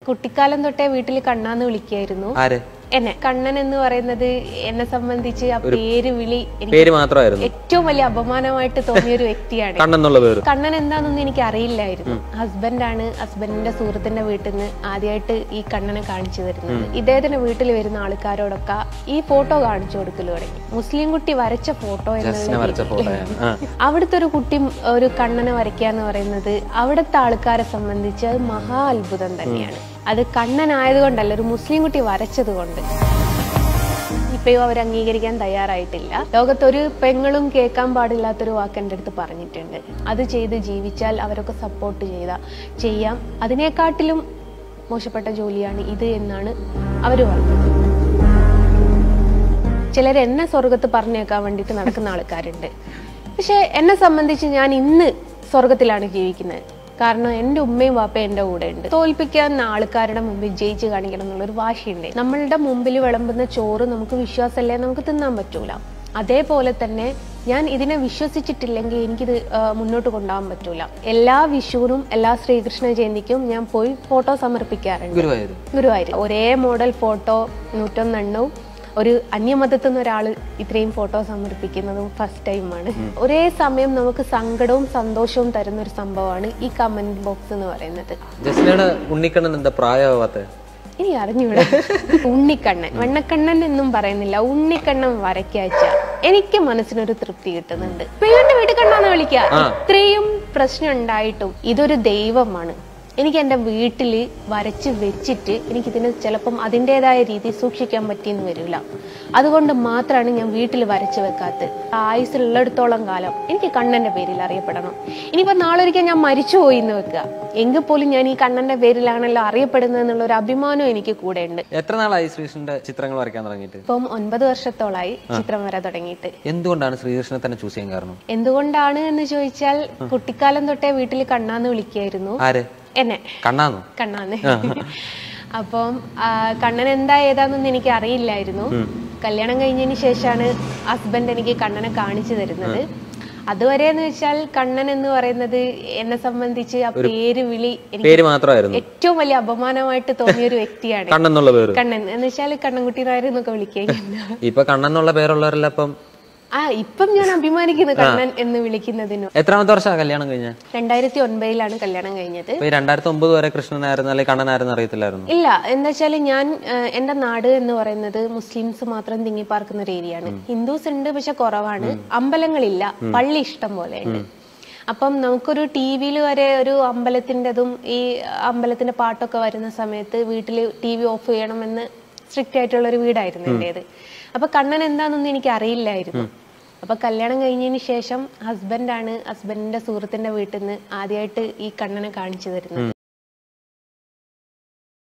കുട്ടിക്കാലം തൊട്ടേ വീട്ടിൽ കണ്ണാന്ന് വിളിക്കായിരുന്നു ആര് എന്നെ കണ്ണൻ എന്ന് പറയുന്നത് എന്നെ സംബന്ധിച്ച് ആ പേര് വിളി എനിക്ക് പേര് മാത്രമായിരുന്നു ഏറ്റവും വലിയ അപമാനമായിട്ട് തോന്നിയ ഒരു വ്യക്തിയാണ് കണ്ണെന്നുള്ള പേര് കണ്ണൻ എന്താണെന്നൊന്നും എനിക്ക് അറിയില്ലായിരുന്നു ഹസ്ബൻഡാണ് ഹസ്ബൻഡിന്റെ സുഹൃത്തിന്റെ വീട്ടിൽ നിന്ന് ആദ്യമായിട്ട് ഈ കണ്ണനെ കാണിച്ചു തരുന്നത് ഇദ്ദേഹത്തിന്റെ വീട്ടിൽ വരുന്ന ആൾക്കാരോടൊക്കെ ഈ ഫോട്ടോ കാണിച്ചു കൊടുക്കൽ തുടങ്ങി മുസ്ലിം കുട്ടി വരച്ച ഫോട്ടോ ജസ്റ്റിനെ വരച്ച ഫോട്ടോയാണ് ആ അവിടുത്തെ ഒരു കുട്ടി ഒരു കണ്ണനെ വരയ്ക്കുക എന്ന് പറയുന്നത് അവിടുത്തെ ആൾക്കാരെ സംബന്ധിച്ച് അത് മഹാ അത്ഭുതം തന്നെയാണ് അത് കണ്ണനായതുകൊണ്ടല്ല ഒരു മുസ്ലിം കുട്ടി വരച്ചത് കൊണ്ട് ഇപ്പോഴും അവർ അംഗീകരിക്കാൻ തയ്യാറായിട്ടില്ല ലോകത്തൊരു പെങ്ങളും കേൾക്കാൻ പാടില്ലാത്തൊരു വാക്ക് എൻ്റെ അടുത്ത് പറഞ്ഞിട്ടുണ്ട് അത് ചെയ്ത് ജീവിച്ചാൽ അവരൊക്കെ സപ്പോർട്ട് ചെയ്ത ചെയ്യാം അതിനെക്കാട്ടിലും മോശപ്പെട്ട ജോലിയാണ് ഇത് എന്നാണ് അവർ പറഞ്ഞത് ചിലർ എന്നെ സ്വർഗത്ത് പറഞ്ഞേക്കാൻ വേണ്ടിയിട്ട് നടക്കുന്ന ആൾക്കാരുണ്ട് പക്ഷെ എന്നെ സംബന്ധിച്ച് ഞാൻ ഇന്ന് സ്വർഗത്തിലാണ് ജീവിക്കുന്നത് കാരണം എൻ്റെ ഉമ്മയും വാപ്പയും എൻ്റെ കൂടെ ഉണ്ട് തോൽപ്പിക്കാൻ ആൾക്കാരുടെ മുമ്പിൽ ജയിച്ച് കാണിക്കണം എന്നുള്ളൊരു വാശിയുണ്ട് നമ്മളുടെ മുമ്പിൽ വിളമ്പുന്ന ചോറ് നമുക്ക് വിശ്വാസമല്ലേ നമുക്ക് തിന്നാൻ പറ്റൂല അതേപോലെ തന്നെ ഞാൻ ഇതിനെ വിശ്വസിച്ചിട്ടില്ലെങ്കിൽ എനിക്കിത് ആ, മുന്നോട്ട് കൊണ്ടുപോകാൻ പറ്റൂല എല്ലാ വിഷുവിനും എല്ലാ ശ്രീകൃഷ്ണ ജയന്തിക്കും ഞാൻ പോയി ഫോട്ടോ സമർപ്പിക്കാറുണ്ട് ഗുരുവായൂർ ഗുരുവായൂർ ഒരേ മോഡൽ ഫോട്ടോ നൂറ്റൊന്നെണ്ണവും ഒരു അന്യമതത്തിൽ നിന്ന് ഒരാൾ ഇത്രയും ഫോട്ടോ സമർപ്പിക്കുന്നതും ഫസ്റ്റ് ടൈമാണ് ഒരേ സമയം നമുക്ക് സങ്കടവും സന്തോഷവും തരുന്ന ഒരു സംഭവമാണ് ഈ കമന്റ് ബോക്സ് എന്ന് പറയുന്നത് ജസ്റ്റിനയുടെ ഉണ്ണിക്കണ്ണൻ എന്താ പ്രായമാവാത്ത ഇനി അറിഞ്ഞൂടെ ഉണ്ണിക്കണ്ണൻ വണ്ണക്കണ്ണൻ എന്നും പറയുന്നില്ല ഉണ്ണിക്കണ്ണൻ വരയ്ക്കാച്ച എനിക്ക് മനസ്സിനൊരു തൃപ്തി കിട്ടുന്നുണ്ട് പെയ്യന്റെ വീട്ടിൽ കണ്ണാന്ന് വിളിക്കുക ഇത്രയും പ്രശ്നം ഉണ്ടായിട്ടും ഇതൊരു ദൈവമാണ് എനിക്ക് എൻ്റെ വീട്ടിൽ വരച്ച് വെച്ചിട്ട് എനിക്കിതിന് ചിലപ്പം അതിൻ്റെതായ രീതി സൂക്ഷിക്കാൻ പറ്റിയെന്ന് വരില്ല അതുകൊണ്ട് മാത്രമാണ് ഞാൻ വീട്ടിൽ വരച്ച് വെക്കാത്തത് ആയുസിലുള്ളിടത്തോളം കാലം എനിക്ക് കണ്ണന്റെ പേരിൽ അറിയപ്പെടണം ഇനിയിപ്പോ നാളെ ഒരിക്കൽ ഞാൻ മരിച്ചുപോയി എന്ന് വെക്കുക എങ്കിൽ പോലും ഞാൻ ഈ കണ്ണന്റെ പേരിലാണല്ലോ അറിയപ്പെടുന്നത് എന്നുള്ള ഒരു അഭിമാനം എനിക്ക് കൂടെ ഉണ്ട് എത്ര നാളായി ശ്രീകൃഷ്ണന്റെ ചിത്രങ്ങൾ വരയ്ക്കാൻ തുടങ്ങിയിട്ട് ഇപ്പം ഒൻപത് വർഷത്തോളായി ചിത്രം വര തുടങ്ങിയിട്ട് എന്തുകൊണ്ടാണ് ശ്രീകൃഷ്ണനെ തന്നെ ചൂസ് ചെയ്യാൻ കാരണം എന്തുകൊണ്ടാണ് എന്ന് ചോദിച്ചാൽ കുട്ടിക്കാലം തൊട്ടേ വീട്ടിൽ കണ്ണാന്ന് വിളിക്കായിരുന്നു ആര് എന്നെ കണ്ണാന്നോ കണ്ണാന്ന് അപ്പം ആ, കണ്ണൻ എന്താ ഏതാന്നൊന്നും എനിക്ക് അറിയില്ലായിരുന്നു കല്യാണം കഴിഞ്ഞതിന് ശേഷമാണ് ഹസ്ബൻഡ് എനിക്ക് കണ്ണനെ കാണിച്ചു തരുന്നത് അതുവരെ എന്ന് വെച്ചാൽ കണ്ണൻ എന്ന് പറയുന്നത് എന്നെ സംബന്ധിച്ച് ആ പേര് വിളി എനിക്ക് പേര് മാത്രമായിരുന്നു ഏറ്റവും വലിയ അപമാനമായിട്ട് തോന്നിയ ഒരു വ്യക്തിയാണ് കണ്ണെന്നുള്ള പേര് കണ്ണൻ എന്ന് വെച്ചാൽ കണ്ണൻകുട്ടി നായർ എന്നൊക്കെ വിളിക്കുകയും ഇപ്പൊ കണ്ണെന്നുള്ള പേരുള്ളവരെല്ലാം ഇപ്പം ആ ഇപ്പം ഞാൻ അഭിമാനിക്കുന്നു കണ്ണൻ എന്ന് വിളിക്കുന്നതിനും എത്രാമത്തെ വർഷമാണ് കല്യാണം കഴിഞ്ഞ രണ്ടായിരത്തി ഒൻപതിലാണ് കല്യാണം കഴിഞ്ഞത് ഇപ്പൊ ഈ രണ്ടായിരത്തി ഒമ്പത് വരെ കൃഷ്ണനായിരുന്നു അല്ലെങ്കിൽ കണ്ണനായിരുന്നു അറിയത്തില്ലായിരുന്നു ഇല്ല എന്താ വെച്ചാല് ഞാൻ ഏഹ്, എന്റെ നാട് എന്ന് പറയുന്നത് മുസ്ലിംസ് മാത്രം തിങ്ങി പാർക്കുന്ന ഒരു ഏരിയയാണ് ഹിന്ദുസ് ഉണ്ട് പക്ഷെ കുറവാണ് അമ്പലങ്ങളില്ല പള്ളി ഇഷ്ടം പോലെ ഉണ്ട് അപ്പം നമുക്കൊരു ടി വിയിൽ വരെ ഒരു അമ്പലത്തിൻ്റെതും ഈ അമ്പലത്തിന്റെ പാട്ടൊക്കെ വരുന്ന സമയത്ത് വീട്ടിൽ ടി വി ഓഫ് ചെയ്യണമെന്ന് സ്ട്രിക്റ്റ് ആയിട്ടുള്ള ഒരു വീടായിരുന്നു എന്റേത് അപ്പൊ കണ്ണൻ എന്താണെന്നൊന്നും എനിക്ക് അറിയില്ലായിരുന്നു അപ്പൊ കല്യാണം കഴിഞ്ഞതിന് ശേഷം ഹസ്ബൻഡാണ് ഹസ്ബൻഡിന്റെ സുഹൃത്തിന്റെ വീട്ടിൽ നിന്ന് ആദ്യമായിട്ട് ഈ കണ്ണനെ കാണിച്ചു തരുന്നത്